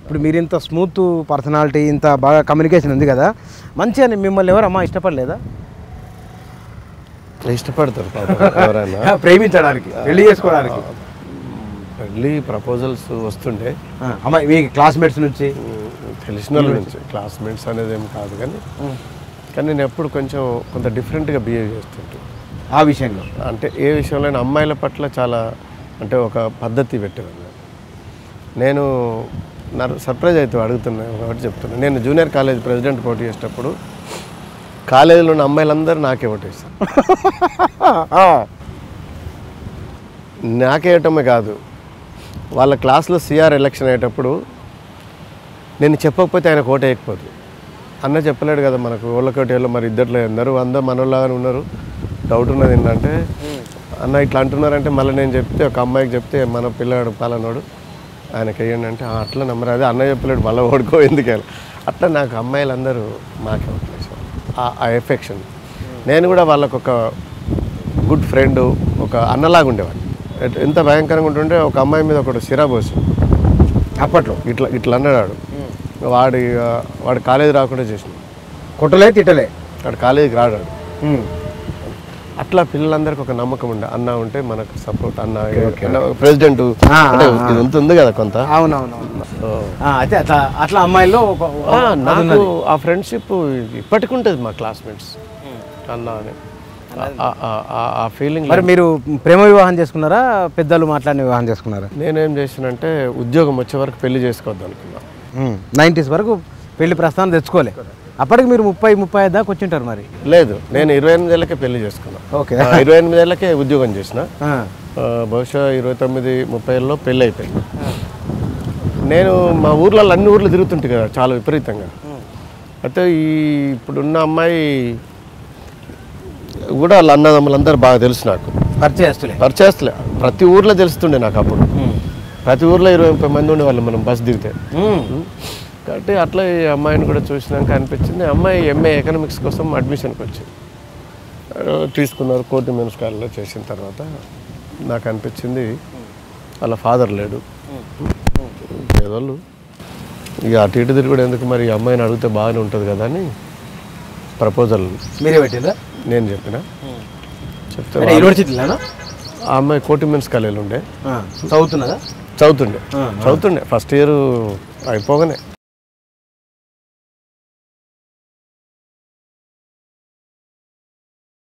ఇప్పుడు మీరు ఇంత స్మూత్ పర్సనాలిటీ ఇంత బాగా కమ్యూనికేషన్ ఉంది కదా మంచిగా మిమ్మల్ని ఎవరమ్మా ఇష్టపడలేదా ఇష్టపడతారు పాపం ఎవరైనా ప్రేమించడానికి పెళ్లి చేసుకోవడానికి పెళ్ళి ప్రపోజల్స్ వస్తుండే ఆ, అమ్మాయి మీ క్లాస్మేట్స్ నుంచి తెలిసిన వాళ్ళ నుంచి క్లాస్మేట్స్ అనేది ఏం కాదు కానీ కానీ నేను ఎప్పుడు కొంచెం కొంత డిఫరెంట్గా బిహేవ్ చేస్తుంటే ఆ విషయంలో అంటే ఏ విషయంలో అమ్మాయిల పట్ల చాలా అంటే ఒక పద్ధతి పెట్టేవాడిని నేను నా సర్ప్రైజ్ అయితే అడుగుతున్నా ఒకటి చెప్తున్నా నేను జూనియర్ కాలేజ్ ప్రెసిడెంట్ పోటీ చేసేటప్పుడు కాలేజీలో ఉన్న అమ్మాయిలందరూ నాకే ఓటేస్తారు నాకేయటమే కాదు వాళ్ళ క్లాస్లో సిఆర్ ఎలక్షన్ అయ్యేటప్పుడు నేను చెప్పకపోతే ఆయన కోట వేయకపోదు అన్న చెప్పలేడు కదా మనకు ఓళ్ళకోటేళ్ళు మరి ఇద్దట్లో అందరూ అందరూ మనోళ్ళగానే ఉన్నారు డౌట్ ఉన్నది ఏంటంటే అన్న ఇట్లా అంటున్నారంటే మళ్ళీ నేను చెప్తే ఒక అమ్మాయికి చెప్తే మన పిల్లాడు పాలనోడు ఆయనకి వేయండి అంటే "ఆ, అట్లా నమ్మరు అదే అన్న చెప్పలేడు మళ్ళీ ఓడుకో ఎందుకు అట్లా నాకు అమ్మాయిలందరూ మాకే ఓట్లేసారు ఆ ఎఫెక్షన్ నేను కూడా వాళ్ళకు ఒక గుడ్ ఫ్రెండ్ ఒక అన్నలాగా ఉండేవాడిని ఎట్- ఎంత భయంకరంగా ఉంటుంటే ఒక అమ్మాయి మీద ఒకటి సిరా పోసి అప్పట్లో ఇట్లా ఇట్లా అన్నాడు వాడి ఆ, వాడు కాలేజీ రాకుండా చేసిన కొట్టలే తిట్టలే వాడు కాలేజీకి రాడాడు ఉమ్. అట్లా పిల్లలందరికీ ఒక నమ్మకం ఉండే అన్న ఉంటే మనకు సపోర్ట్ అన్న ప్రెసిడెంట్ ఆ, అంటే ఆ, ఆ. ఇది అంత ఉంది కదా కొంత అవునవునవును సో, ఆ, అయితే అట్లా అట్లా అమ్మాయిల్లో ఒక ఆ, నాకు ఆ ఫ్రెండ్షిప్ ఇప్పటికి ఉంటుంది మా క్లాస్మేట్స్ అన్న అని ఆ- ఆ- ఆ- ఆ ఫీలింగ్ మరి మీరు ప్రేమ వివాహం చేసుకున్నారా పెద్దలు మాట్లాడిన వివాహం చేసుకున్నారా నేనేం చేసానంటే ఉద్యోగం వచ్చే వరకు పెళ్లి చేసుకోవద్దు అనుకున్నా నైంటీస్ వరకు పెళ్లి ప్రస్థానం తెచ్చుకోలే అప్పటికి మీరు ముప్పై ముప్పై ఐదు దాకా వచ్చింటారు మరి లేదు నేను ఇరవై ఎనిమిది ఏళ్ళకే పెళ్లి చేసుకున్నా ఓకే ఆ, ఇరవై ఎనిమిది ఏళ్ళకే ఉద్యోగం చేసిన ఆ, బహుశా ఇరవై తొమ్మిది ముప్పై ఏళ్ళలో పెళ్ళి అయిపోయింది నేను మా ఊర్లలో అన్ని ఊర్లు తిరుగుతుంటే కదా చాలా విపరీతంగా అయితే ఈ ఇప్పుడున్న అమ్మాయి కూడా వాళ్ళ అన్నదమ్ములందరూ బాగా తెలుసు నాకు పరిచయస్తులే పరిచేస్తలే ప్రతి ఊర్లో తెలుస్తుండే నాకు అప్పుడు ప్రతి ఊర్లో ఇరవై ముప్పై మంది ఉండేవాళ్ళు మనం బస్ దిగితే కాబట్టి అట్లా ఈ అమ్మాయిని కూడా చూసినాక అనిపించింది అమ్మాయి ఎంఏ ఎకనామిక్స్ కోసం అడ్మిషన్కి వచ్చింది ఆ, తీసుకున్నారు కోటి మెన్స్ కాలేజ్లో చేసిన తర్వాత నాకు అనిపించింది వాళ్ళ ఫాదర్ లేడు పేదోళ్ళు ఇక అటు ఇటు తిరిగి కూడా ఎందుకు మరి ఈ అమ్మాయిని అడిగితే బాగానే ఉంటుంది కదా అని ప్రపోజల్ మీరే పెట్టిందా నేను చెప్పిన చెప్తే అంటే యూనివర్సిటీలోనా ఆ అమ్మాయి కోటి మెన్స్ కాలేజీలో ఉండే చదువుతున్నదా చదువుతుండే చదువుతుండే ఫస్ట్ ఇయర్ అయిపోగానే